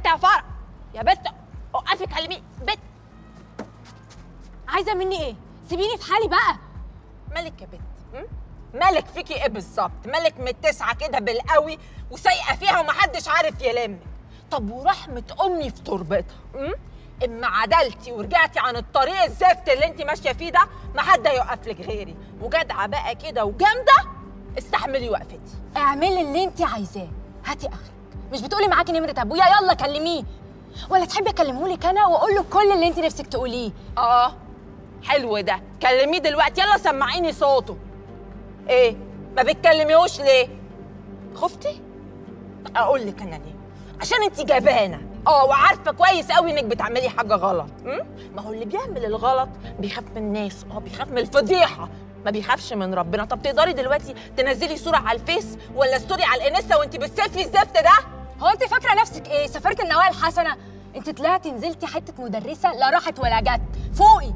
يا فرح يا بت وقفي كلمي بت عايزه مني ايه سيبيني في حالي بقى مالك يا بت م? مالك فيكي ايه بالظبط مالك متسعه كده بالقوي وسايقه فيها ومحدش عارف يلمك طب ورحمه امي في تربتها م? اما عدلتي ورجعتي عن الطريق الزفت اللي انت ماشيه فيه ده ما حد هيوقف لك غيري وجدعه بقى كده وجامده استحملي وقفتي اعملي اللي انت عايزاه هاتي اخرك مش بتقولي معاكي نمره ابويا يلا كلميه ولا تحبي اكلمهولك انا واقول له كل اللي انت نفسك تقوليه اه حلو ده كلميه دلوقتي يلا سمعيني صوته ايه ما بتكلميهوش ليه خفتي اقول لك انا ليه عشان انت جبانه اه وعارفه كويس قوي انك بتعملي حاجه غلط م? ما هو اللي بيعمل الغلط بيخاف من الناس اه بيخاف من الفضيحه ما بيخافش من ربنا طب تقدري دلوقتي تنزلي صوره على الفيس ولا ستوري على الانستا وانت بتسيلفي الزفت ده هو انت فاكره نفسك ايه سافرت النوايا الحسنه انت طلعتي نزلتي حته مدرسه لا راحت ولا جت فوقي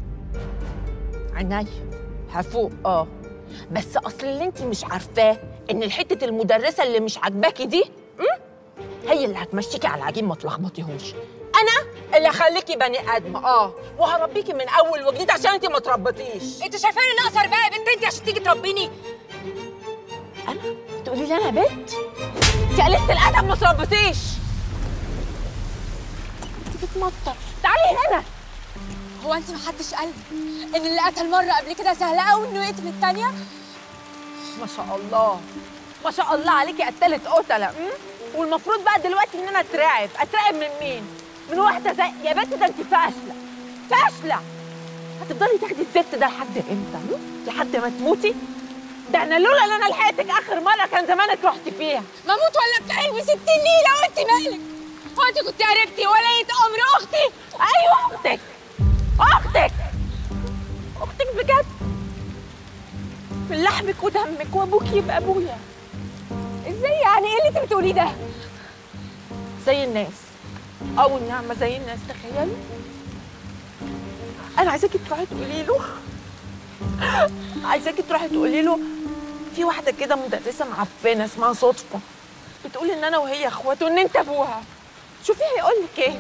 عينيا هفوق اه بس اصل اللي انت مش عارفاه ان الحته المدرسه اللي مش عاجباكي دي م? هي اللي هتمشيكي على العجين ما تلخبطيهوش انا اللي هخليكي بني ادمه اه وهربيكي من اول وجديد عشان انت ما تربطيش انت شايفاني ناقصه بقى يا بنت انت عشان تيجي تربيني انا تقولي لي انا بنت انت قلت الادب ما تربطيش انت بتمطر تعالي هنا هو انت محدش قال ان اللي قتل مره قبل كده سهل قوي انه يقتل التانيه ما شاء الله ما شاء الله عليكي قتلت قتله م? والمفروض بقى دلوقتي ان انا اترعب اترعب من مين من واحده زي يا بنت ده انت فاشله فاشله هتفضلي تاخدي الزفت ده لحد امتى م? لحد ما تموتي ده انا لولا ان انا لحقتك اخر مره كان زمانك رحتي فيها ما اموت ولا بتاعي ب 60 نيله وانت مالك هو انت كنت عرفتي ولية امر اختي ايوه اختك اختك اختك بجد من لحمك ودمك وابوك يبقى ابويا ازاي يعني ايه اللي انت بتقوليه ده زي الناس او النعمه زي الناس تخيلي انا عايزاكي تروحي تقولي له عايزاكي تروحي تقولي له في واحده كده مدرسه معفنه اسمها صدفه بتقول ان انا وهي اخوات وان انت ابوها شوفي هيقول لك ايه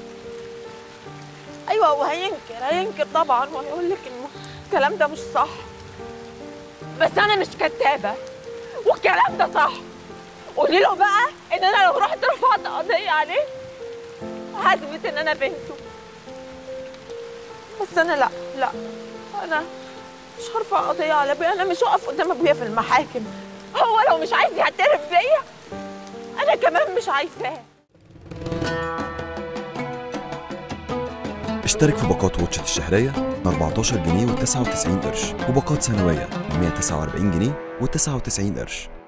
ايوه هو هينكر هينكر طبعا وهيقول لك انه الكلام ده مش صح بس انا مش كدابه والكلام ده صح قولي له بقى ان انا لو رحت رفعت قضيه عليه هثبت ان انا بنته بس انا لا لا انا مش هرفع قضيه على ابويا انا مش هقف قدام ابويا في المحاكم هو لو مش عايز يعترف بيا انا كمان مش عايزاه اشترك في باقات واتشت الشهرية ب 14 جنيه و99 قرش وباقات سنوية ب 149 جنيه و99 قرش